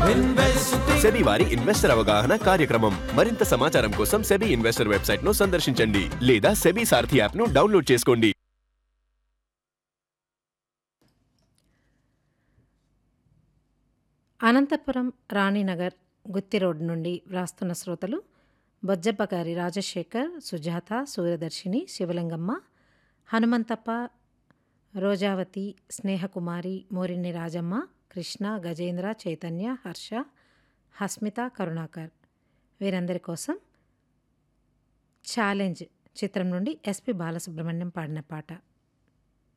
SEBI వారి investor అవగాహన కార్యక్రమం మరింత సమాచారం కోసం సెబీ ఇన్వెస్టర్ వెబ్సైట్ ను సందర్శించండి లేదా సెబీ సారథి యాప్ ను డౌన్లోడ్ చేసుకోండి అనంతపురం రాణినగర్ గుత్తి రోడ్ నుండి వ్రాస్తున్న శ్రోతలు బొజ్జప్పగారి రాజశేఖర్ సుజాత సూర్యదర్శిని శివలింగమ్మ హనుమంతప్ప రోజావతి స్నేహకుమారి మోరిని రాజమ్మ కృష్ణ గజేంద్ర చైతన్య హర్ష హస్మిత కరుణాకర్ వీరందరి కోసం ఛాలెంజ్ చిత్రం నుండి ఎస్పి బాలసుబ్రహ్మణ్యం పాడిన పాట